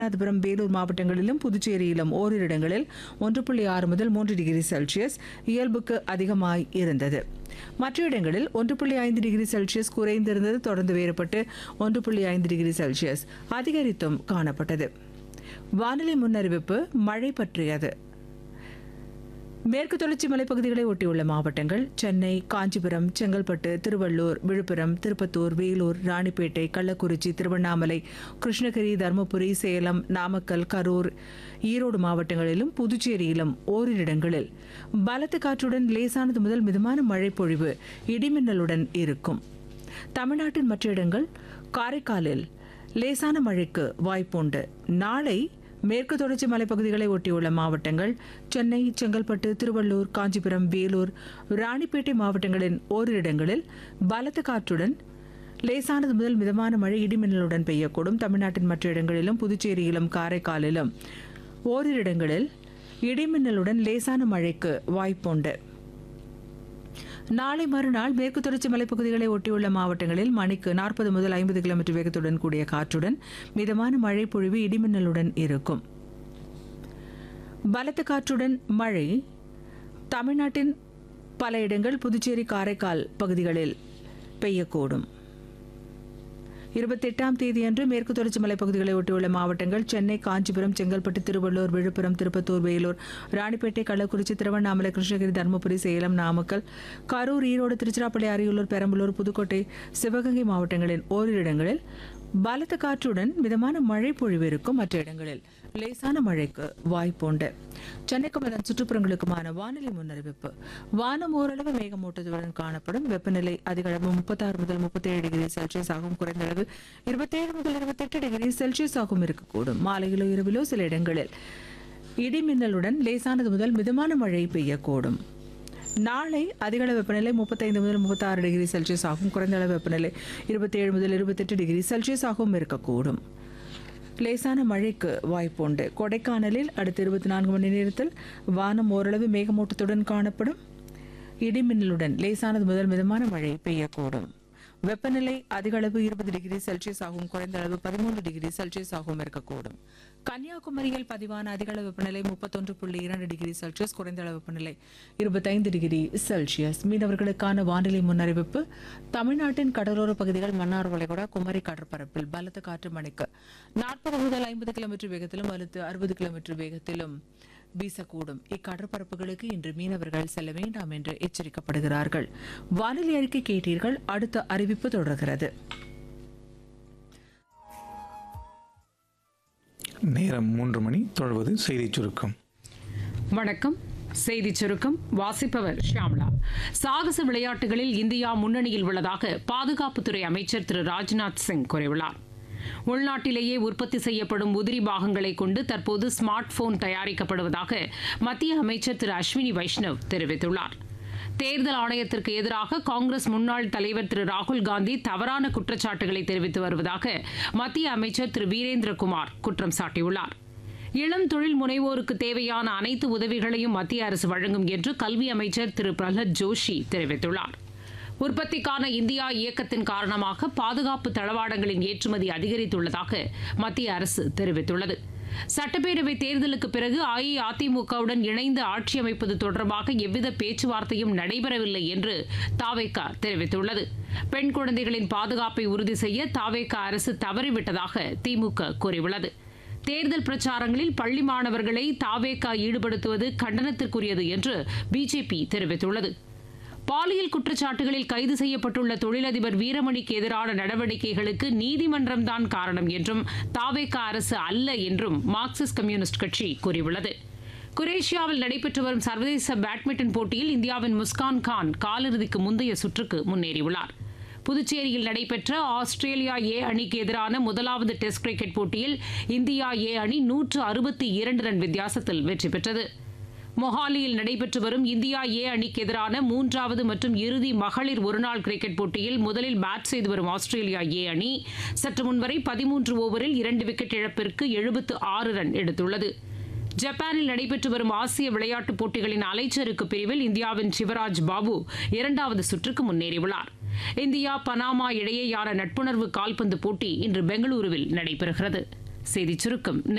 ராமநாதபுரம் வேலூர் மாவட்டங்களிலும் புதுச்சேரியிலும் ஓரிரு இடங்களில் ஒன்று புள்ளி ஆறு முதல் மூன்று டிகிரி செல்சியஸ் இயல்புக்கு அதிகமாய் இருந்தது மற்ற இடங்களில் ஒன்று புள்ளி ஐந்து டிகிரி செல்சியஸ் குறைந்திருந்தது தொடர்ந்து வேறுபட்டு ஒன்று புள்ளி ஐந்து டிகிரி செல்சியஸ் அதிகரித்தும் காணப்பட்டது வானிலை முன்னறிவிப்பு மழை பற்றியது மேற்கு தொடர்ச்சி மலைப்பகுதிகளை ஒட்டியுள்ள மாவட்டங்கள் சென்னை காஞ்சிபுரம் செங்கல்பட்டு திருவள்ளூர் விழுப்புரம் திருப்பத்தூர் வேலூர் ராணிப்பேட்டை கள்ளக்குறிச்சி திருவண்ணாமலை கிருஷ்ணகிரி தருமபுரி சேலம் நாமக்கல் கரூர் ஈரோடு மாவட்டங்களிலும் புதுச்சேரியிலும் ஓரிரு இடங்களில் பலத்த காற்றுடன் லேசானது முதல் மிதமான மழை பொழிவு இடிமின்னலுடன் இருக்கும் தமிழ்நாட்டின் மற்ற இடங்கள் காரைக்காலில் லேசான மழைக்கு வாய்ப்புண்டு நாளை மேற்கு தொடர்ச்சி மலைப்பகுதிகளை ஒட்டியுள்ள மாவட்டங்கள் சென்னை செங்கல்பட்டு திருவள்ளூர் காஞ்சிபுரம் வேலூர் ராணிப்பேட்டை மாவட்டங்களின் ஓரிரு இடங்களில் பலத்த காற்றுடன் லேசானது முதல் மிதமான மழை இடிமின்னலுடன் பெய்யக்கூடும் தமிழ்நாட்டின் மற்ற இடங்களிலும் புதுச்சேரியிலும் காரைக்காலிலும் ஓரிரு இடங்களில் இடிமின்னலுடன் லேசான மழைக்கு வாய்ப்புண்டு நாளை மறுநாள் மேற்கு தொடர்ச்சி மலைப்பகுதிகளை ஒட்டியுள்ள மாவட்டங்களில் மணிக்கு நாற்பது முதல் ஐம்பது கிலோமீட்டர் வேகத்துடன் கூடிய காற்றுடன் மிதமான மழை பொழிவு இடிமின்னலுடன் இருக்கும் பலத்த காற்றுடன் மழை தமிழ்நாட்டின் பல இடங்கள் புதுச்சேரி காரைக்கால் பகுதிகளில் பெய்யக்கூடும் இருபத்தெட்டாம் தேதியன்று மேற்கு தொடர்ச்சி மலைப்பகுதிகளை ஒட்டியுள்ள மாவட்டங்கள் சென்னை காஞ்சிபுரம் செங்கல்பட்டு திருவள்ளூர் விழுப்புரம் திருப்பத்தூர் வேலூர் ராணிப்பேட்டை கள்ளக்குறிச்சி திருவண்ணாமலை கிருஷ்ணகிரி தருமபுரி சேலம் நாமக்கல் கரூர் ஈரோடு திருச்சிராப்பள்ளி அரியலூர் பெரம்பலூர் புதுக்கோட்டை சிவகங்கை மாவட்டங்களின் ஓரிரு இடங்களில் பலத்த காற்றுடன் மிதமான மழை பொழிவு இருக்கும் மற்ற இடங்களில் லேசான மழைக்கு வாய்ப்புண்டு சென்னைக்கும் அதன் சுற்றுப்புறங்களுக்குமான வானிலை முன்னறிவிப்பு வானம் ஓரளவு மேகமூட்டத்துடன் காணப்படும் வெப்பநிலை அதிக அளவு முப்பத்தாறு முதல் முப்பத்தேழு டிகிரி செல்சியஸ் ஆகும் குறைந்த அளவு இருபத்தேழு முதல் இருபத்தெட்டு டிகிரி செல்சியஸ் ஆகும் இருக்கக்கூடும் மாலையிலோ இரவிலோ சில இடங்களில் இடிமின்னலுடன் லேசானது முதல் மிதமான மழை பெய்யக்கூடும் நாளை அதிகளவு வெப்பநிலை முப்பத்தைந்து முதல் முப்பத்தாறு டிகிரி செல்சியஸ் ஆகும் குறைந்த அளவு வெப்பநிலை இருபத்தேழு முதல் இருபத்தெட்டு டிகிரி செல்சியஸ் ஆகவும் இருக்கக்கூடும் லேசான மழைக்கு வாய்ப்புண்டு கொடைக்கானலில் அடுத்த இருபத்தி நான்கு மணி நேரத்தில் வானம் ஓரளவு மேகமூட்டத்துடன் காணப்படும் இடிமின்னலுடன் லேசானது முதல் மிதமான மழை பெய்யக்கூடும் வெப்பநிலை அதிக அளவு இருபது டிகிரி செல்சியஸ் ஆகும் குறைந்த அளவு பதிமூன்று டிகிரி செல்சியஸ் ஆகவும் இருக்கக்கூடும் கன்னியாகுமரியில் பதிவான அதிக அளவு வெப்பநிலை முப்பத்தொன்று புள்ளி இரண்டு டிகிரி செல்சியஸ் குறைந்த அளவு வெப்பநிலை இருபத்தைந்து டிகிரி செல்சியஸ் மீனவர்களுக்கான வானிலை முன்னறிவிப்பு தமிழ்நாட்டின் கடலோர பகுதிகள் மன்னார் வளைகுடா குமரி கடற்பரப்பில் பலத்த காற்று மணிக்கு நாற்பது முதல் ஐம்பது கிலோமீட்டர் வேகத்திலும் வலுத்து அறுபது கிலோமீட்டர் வேகத்திலும் வீசக்கூடும் இக்கடற்பரப்புகளுக்கு இன்று மீனவர்கள் செல்ல வேண்டாம் என்று எச்சரிக்கப்படுகிறார்கள் வானிலை அறிக்கை கேட்டீர்கள் அடுத்த அறிவிப்பு தொடர்கிறது நேரம் மூன்று மணி தொடர்வது செய்திச் சுருக்கம் வணக்கம் செய்திச் சுருக்கம் வாசிப்பவர் ஷியாம்லா சாகச விளையாட்டுகளில் இந்தியா முன்னணியில் உள்ளதாக பாதுகாப்புத்துறை அமைச்சர் திரு ராஜ்நாத் சிங் கூறியுள்ளார் உள்நாட்டிலேயே உற்பத்தி செய்யப்படும் உதிரி பாகங்களை கொண்டு தற்போது ஸ்மார்ட் போன் தயாரிக்கப்படுவதாக மத்திய அமைச்சர் திரு அஸ்வினி வைஷ்ணவ் தெரிவித்துள்ளார் தேர்தல் ஆணையத்திற்கு எதிராக காங்கிரஸ் முன்னாள் தலைவர் திரு ராகுல் காந்தி தவறான குற்றச்சாட்டுகளை தெரிவித்து வருவதாக மத்திய அமைச்சர் திரு வீரேந்திரகுமார் குற்றம் சாட்டியுள்ளார் இளம் தொழில் முனைவோருக்கு தேவையான அனைத்து உதவிகளையும் மத்திய அரசு வழங்கும் என்று கல்வி அமைச்சர் திரு பிரஹ்லத் ஜோஷி தெரிவித்துள்ளார் உற்பத்திக்கான இந்தியா இயக்கத்தின் காரணமாக பாதுகாப்பு தளவாடங்களின் ஏற்றுமதி அதிகரித்துள்ளதாக மத்திய அரசு தெரிவித்துள்ளது சட்டப்பேரவை தேர்தலுக்கு பிறகு அஇஅதிமுகவுடன் இணைந்து ஆட்சி அமைப்பது தொடர்பாக எவ்வித பேச்சுவார்த்தையும் நடைபெறவில்லை என்று தாவேகா தெரிவித்துள்ளது பெண் குழந்தைகளின் பாதுகாப்பை உறுதி செய்ய தாவேகா அரசு தவறிவிட்டதாக திமுக கூறியுள்ளது தேர்தல் பிரச்சாரங்களில் பள்ளி மாணவர்களை தாவேகா ஈடுபடுத்துவது கண்டனத்திற்குரியது என்று பிஜேபி தெரிவித்துள்ளது பாலியல் குற்றச்சாட்டுகளில் கைது செய்யப்பட்டுள்ள தொழிலதிபர் வீரமணிக்கு எதிரான நடவடிக்கைகளுக்கு நீதிமன்றம்தான் காரணம் என்றும் தாவேகா அரசு அல்ல என்றும் மார்க்சிஸ்ட் கம்யூனிஸ்ட் கட்சி கூறியுள்ளது குரேஷியாவில் நடைபெற்று வரும் சர்வதேச பேட்மிண்டன் போட்டியில் இந்தியாவின் முஸ்கான் கான் காலிறுதிக்கு முந்தைய சுற்றுக்கு முன்னேறியுள்ளார் புதுச்சேரியில் நடைபெற்ற ஆஸ்திரேலியா ஏ அணிக்கு எதிரான முதலாவது டெஸ்ட் கிரிக்கெட் போட்டியில் இந்தியா ஏ அணி நூற்று அறுபத்தி இரண்டு ரன் வித்தியாசத்தில் வெற்றி பெற்றது மொஹாலியில் நடைபெற்று வரும் இந்தியா ஏ அணிக்கு எதிரான மூன்றாவது மற்றும் இறுதி மகளிர் ஒருநாள் கிரிக்கெட் போட்டியில் முதலில் பேட் செய்து வரும் ஆஸ்திரேலியா ஏ அணி சற்று முன்வரை பதிமூன்று ஓவரில் இரண்டு விக்கெட் இழப்பிற்கு எழுபத்து ஆறு ரன் எடுத்துள்ளது ஜப்பானில் நடைபெற்று வரும் ஆசிய விளையாட்டுப் போட்டிகளின் அலைச்சறுக்கு பிரிவில் இந்தியாவின் சிவராஜ் பாபு இரண்டாவது சுற்றுக்கு முன்னேறியுள்ளார் இந்தியா பனாமா இடையேயான நட்புணர்வு கால்பந்து போட்டி இன்று பெங்களூருவில் நடைபெறுகிறது செய்திச் சுருக்கம்